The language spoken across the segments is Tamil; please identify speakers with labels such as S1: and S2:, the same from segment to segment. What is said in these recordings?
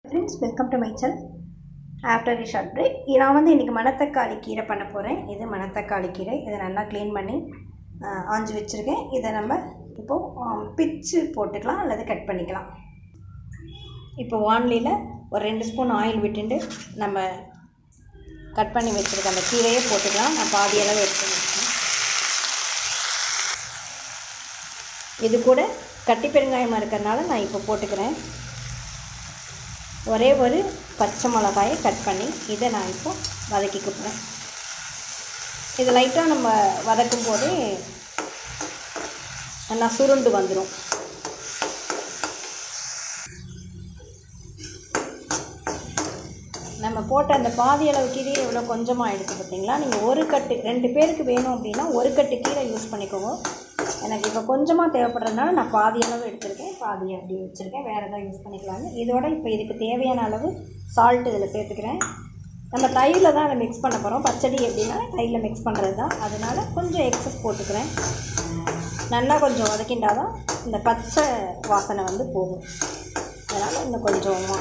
S1: friends welcome to my channel after the short break நான் வந்து இன்றைக்கி மணத்தக்காளி கீரை பண்ண போகிறேன் இது மணத்தக்காளி கீரை இதை நல்லா க்ளீன் பண்ணி ஆஹ், ஆஞ்சு வச்சுருக்கேன் இதை நம்ம இப்போது பிச்சு போட்டுக்கலாம் அல்லது கட் பண்ணிக்கலாம் இப்போ வான்லியில் ஒரு ரெண்டு ஸ்பூன் ஆயில் விட்டுட்டு நம்ம கட் பண்ணி வச்சுருக்க அந்த கீரையே போட்டுக்கலாம் நான் பாதி அளவு எடுத்து வச்சுருக்கேன் இது கூட கட்டி பெருங்காயமாக இருக்கிறதுனால நான் இப்போ போட்டுக்கிறேன் ஒரே ஒரு பச்சை மிளகாயை கட் பண்ணி இதை நான் இப்போ வதக்கிக்க போகிறேன் இது லைட்டாக நம்ம வதக்கும் போதே நல்லா சுருண்டு வந்துடும் நம்ம போட்ட அந்த பாதி அளவு கீரை எவ்வளோ கொஞ்சமாக எடுத்து பார்த்தீங்களா நீங்கள் ஒரு கட்டு ரெண்டு பேருக்கு வேணும் அப்படின்னா ஒரு கட்டு கீரை யூஸ் பண்ணிக்கோங்க எனக்கு இப்போ கொஞ்சமாக தேவைப்படுறதுனால நான் பாதி அளவு எடுத்திருக்கேன் பாதி அப்படி வச்சுருக்கேன் வேறு எதாவது யூஸ் பண்ணிக்கலாம்னு இதோட இப்போ இதுக்கு தேவையான அளவு சால்ட் இதில் சேர்த்துக்கிறேன் நம்ம தயிரில் தான் அதை மிக்ஸ் பண்ண போகிறோம் பச்சடி எப்படின்னா தயிரில் மிக்ஸ் பண்ணுறது தான் அதனால் கொஞ்சம் எக்ஸஸ் போட்டுக்கிறேன் நல்லா கொஞ்சம் வதக்கிண்டா தான் இந்த பச்சை வாசனை வந்து போகும் அதனால் இன்னும் கொஞ்சமாக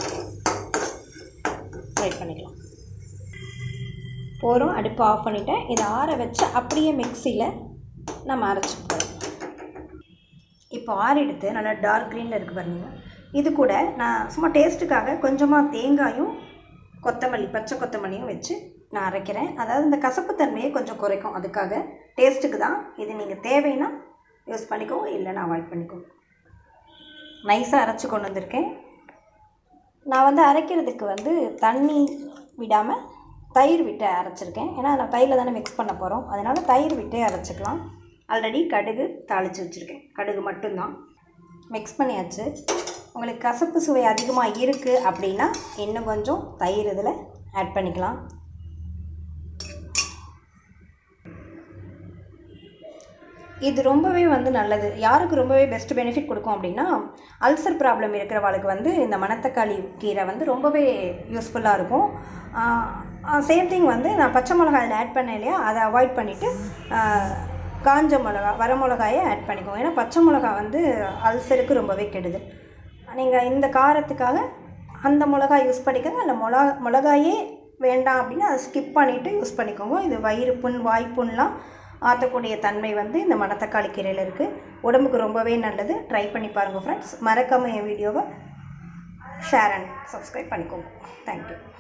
S1: ஃப்ரை பண்ணிக்கலாம் போகிறோம் அடுப்பு ஆஃப் பண்ணிவிட்டேன் இதை ஆற வச்சு அப்படியே மிக்சியில் நம்ம அரைச்சிக்கிறோம் இப்போ ஆற எடுத்து நல்லா டார்க் க்ரீனில் இருக்குது பாருங்க இது கூட நான் சும்மா டேஸ்ட்டுக்காக கொஞ்சமாக தேங்காயும் கொத்தமல்லி பச்சை கொத்தமல்லியும் வச்சு நான் அரைக்கிறேன் அதாவது இந்த கசப்புத்தன்மையை கொஞ்சம் குறைக்கும் அதுக்காக டேஸ்ட்டுக்கு தான் இது நீங்கள் தேவைன்னா யூஸ் பண்ணிக்கோங்க இல்லைன்னா அவாய்ட் பண்ணிக்கோங்க நைஸாக அரைச்சி கொண்டு வந்திருக்கேன் நான் வந்து அரைக்கிறதுக்கு வந்து தண்ணி விடாமல் தயிர் விட்டு அரைச்சிருக்கேன் ஏன்னா நான் தயிரில் தானே மிக்ஸ் பண்ண போகிறோம் அதனால் தயிர் விட்டே அரைச்சிக்கலாம் ஆல்ரெடி கடுகு தாளித்து வச்சுருக்கேன் கடுகு மட்டும்தான் மிக்ஸ் பண்ணியாச்சு உங்களுக்கு கசப்பு சுவை அதிகமாக இருக்குது அப்படின்னா இன்னும் கொஞ்சம் தயிர் இதில் ஆட் பண்ணிக்கலாம் இது ரொம்பவே வந்து நல்லது யாருக்கு ரொம்பவே பெஸ்ட் பெனிஃபிட் கொடுக்கும் அப்படின்னா அல்சர் ப்ராப்ளம் இருக்கிறவளுக்கு வந்து இந்த மணத்தக்காளி கீரை வந்து ரொம்பவே யூஸ்ஃபுல்லாக இருக்கும் சேம் திங் வந்து நான் பச்சை மிளகாயில் ஆட் பண்ணேன் இல்லையா அதை அவாய்ட் பண்ணிவிட்டு காஞ்ச மிளகா வர மிளகாயை ஆட் பண்ணிக்கோங்க ஏன்னா பச்சை மிளகா வந்து அல்சருக்கு ரொம்பவே கெடுது நீங்கள் இந்த காரத்துக்காக அந்த மிளகா யூஸ் பண்ணிக்கோங்க இல்லை மிளகா மிளகாயே வேண்டாம் அப்படின்னா அதை ஸ்கிப் பண்ணிவிட்டு யூஸ் பண்ணிக்கோங்க இது வயிறு புண் வாய்ப்புண்லாம் ஆற்றக்கூடிய தன்மை வந்து இந்த மணத்தக்காளி கீரையில் இருக்குது உடம்புக்கு ரொம்பவே நல்லது ட்ரை பண்ணி பாருங்கள் ஃப்ரெண்ட்ஸ் மறக்காமல் என் வீடியோவை ஷேர் அண்ட் சப்ஸ்கிரைப் பண்ணிக்கோங்க தேங்க்யூ